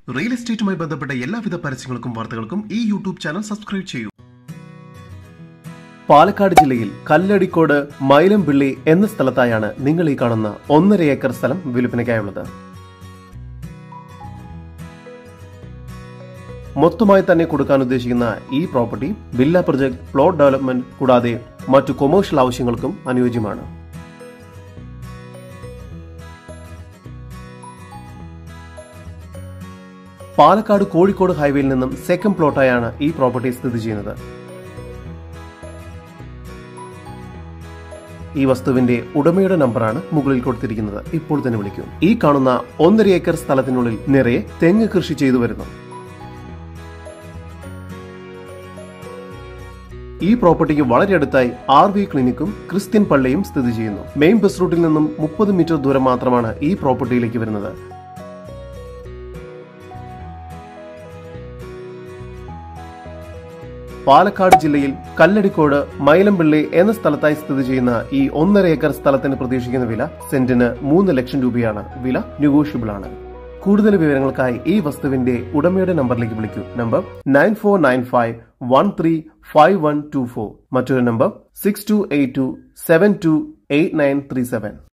real എസ്റ്റേറ്റുമായി ബന്ധപ്പെട്ട എല്ലാവിധ പരസ്യങ്ങൾക്കും വാർത്തകൾക്കും ഈ യൂട്യൂബ് ചാനൽ സബ്സ്ക്രൈബ് ചെയ്യൂ പാലക്കാട് ജില്ലയിൽ കല്ലടിക്കോട് മൈലംപിള്ളി എന്ന സ്ഥലത്തായാണ് നിങ്ങൾ ഈ കാണുന്ന ഒന്നര ഏക്കർ സ്ഥലം വിൽപ്പനയ്ക്കായുള്ളത് മൊത്തമായി തന്നെ കൊടുക്കാൻ ഉദ്ദേശിക്കുന്ന ഈ property villa project plot development കൂടാതെ മറ്റു കൊമേഴ്ഷ്യൽ ആവശ്യങ്ങൾക്കും അനുയോജ്യമാണ് പാലക്കാട് കോഴിക്കോട് ഹൈവേയിൽ നിന്നും സെക്കൻഡ് പ്ലോട്ടായാണ് ഈ പ്രോപ്പർട്ടി സ്ഥിതി ചെയ്യുന്നത് ഈ വസ്തുവിന്റെ ഉടമയുടെ നമ്പറാണ് മുകളിൽ കൊടുത്തിരിക്കുന്നത് ഇപ്പോൾ തന്നെ വിളിക്കൂ ഈ കാണുന്ന ഒന്നര ഏക്കർ സ്ഥലത്തിനുള്ളിൽ നിറയെ തെങ്ങ് കൃഷി ചെയ്തു വരുന്നു ഈ പ്രോപ്പർട്ടിക്ക് വളരെ അടുത്തായി ആർ വി ക്ലിനിക്കും ക്രിസ്ത്യൻ പള്ളിയും സ്ഥിതി ചെയ്യുന്നു മെയിൻ ബസ് റൂട്ടിൽ നിന്നും മുപ്പത് മീറ്റർ ദൂരം മാത്രമാണ് ഈ പ്രോപ്പർട്ടിയിലേക്ക് വരുന്നത് പാലക്കാട് ജില്ലയിൽ കല്ലടിക്കോട് മൈലംപിള്ളി എന്ന സ്ഥലത്തായി സ്ഥിതി ചെയ്യുന്ന ഈ ഒന്നര ഏക്കർ സ്ഥലത്തിന് പ്രതീക്ഷിക്കുന്ന വില സെന്റിന് മൂന്ന് ലക്ഷം രൂപയാണ് വില നെഗോഷ്യബിൾ ആണ് കൂടുതൽ വിവരങ്ങൾക്കായി ഈ വസ്തുവിന്റെ ഉടമയുടെ നമ്പറിലേക്ക് വിളിക്കൂ number nine four nine five one three five one two four മറ്റൊരു number six two eight two seven two eight nine three seven